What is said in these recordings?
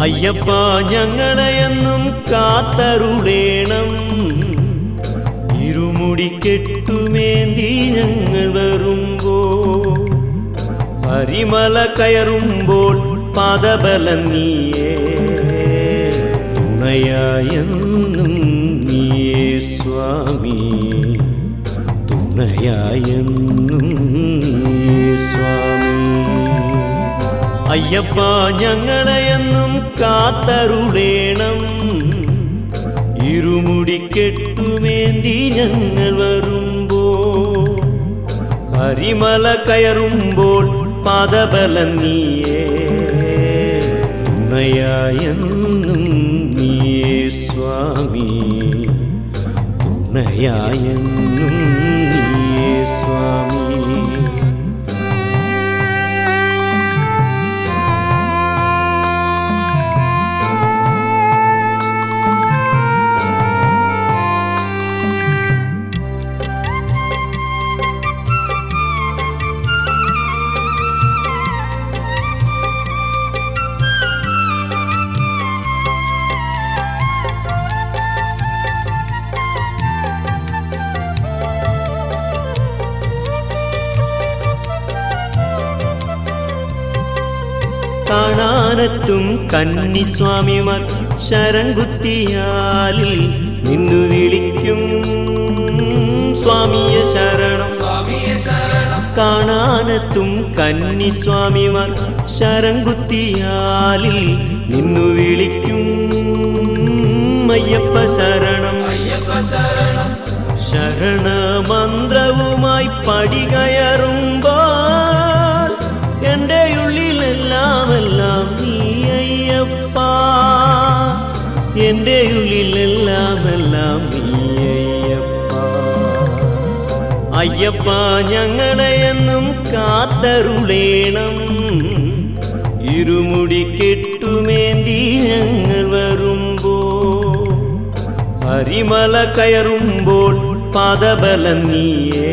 അയ്യപ്പ ഞങ്ങളെയെന്നും കാത്തരുളേണം ഇരുമുടി കെട്ടുമേന്തി ഞങ്ങൾ വരുമ്പോ പരിമല കയറുമ്പോൾ പാദബലം നീയേ തുണയായെന്നും നീയേ സ്വാമി തുണയായെന്നും നീയേ സ്വാമി അയ്യപ്പ ഞങ്ങളെയെന്നും കാത്തരുളേണം ഇരുമുടി കെട്ടുമേന്തി ഞങ്ങൾ വരുമ്പോ ഹരിമല കയറുമ്പോൾ പാദബലം നീയേ തുണയായെന്നും നീയേ സ്വാമി തുണയായെന്നും നീയേ സ്വാമി കാണാനെത്തും കന്നിസ്വാമിമാർ ശരംകുത്തിയാലിൽ നിന്നു വിളിക്കും സ്വാമിയെ ശരണം കാണാനെത്തും കന്നിസ്വാമിമാർ ശരംകുത്തിയാലിൽ നിന്നു വിളിക്കും അയ്യപ്പ ശരണം ശരണമന്ത്രവുമായി പടികയറുമ്പോൾ എന്റെ ഉള്ളിലെല്ലാമെല്ലാം നീ അയ്യപ്പ എന്റെ ഉള്ളിലെല്ലാമെല്ലാം നീ അയ്യപ്പ അയ്യപ്പ ഞങ്ങളെയെന്നും കാത്തരുളേണം ഇരുമുടി കെട്ടുമേന്തി ഞങ്ങൾ വരുമ്പോ ഹരിമല കയറുമ്പോൾ പാദബലം നീയേ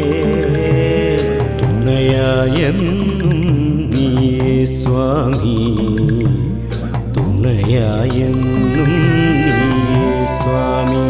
തുണയായെന്നും നീയേ സ്വാമി തുണയായെന്നും നീയേ സ്വാമി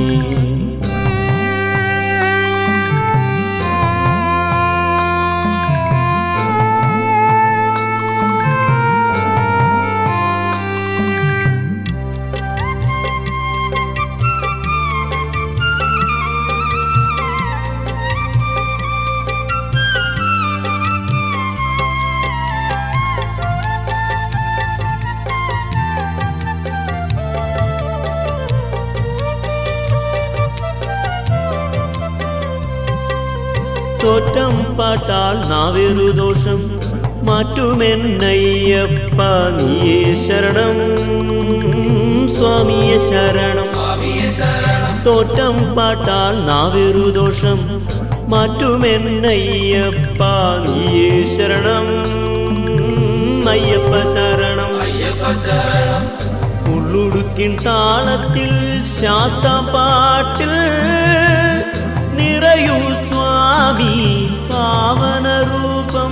തോറ്റം പാട്ടാൽ നാവേറു ദോഷം മാറ്റുമെന്നയ്യപ്പ നീയേ ശരണം സ്വാമിയെ ശരണം തോറ്റം പാട്ടാൽ നാവേറു ദോഷം മാറ്റുമെന്നയ്യപ്പ നീയേ ശരണം അയ്യപ്പ ശരണം ഉള്ളുടുക്കിൻ താളത്തിൽ ശാസ്ത്രപാട്ടിൽ നിറയൂ സ്വാമി പാവനരൂപം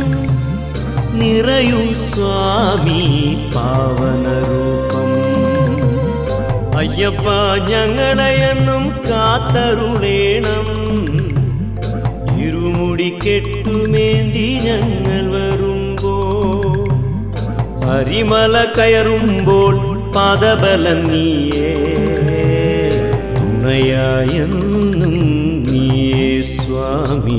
നിറയൂ സ്വാമി പാവനരൂപം അയ്യപ്പ ഞങ്ങളെയെന്നും കാത്തരുളേണം ഇരുമുടി കെട്ടുമേന്തി ഞങ്ങൾ വരുമ്പോ ഹരിമല കയറുമ്പോൾ പാദബലം നീയേ തുണയായെന്നും നീയേ സ്വാമി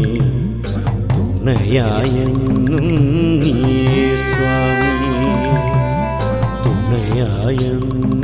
തുണയായെന്നും നീയേ സ്വാമി തുണയായെന്നും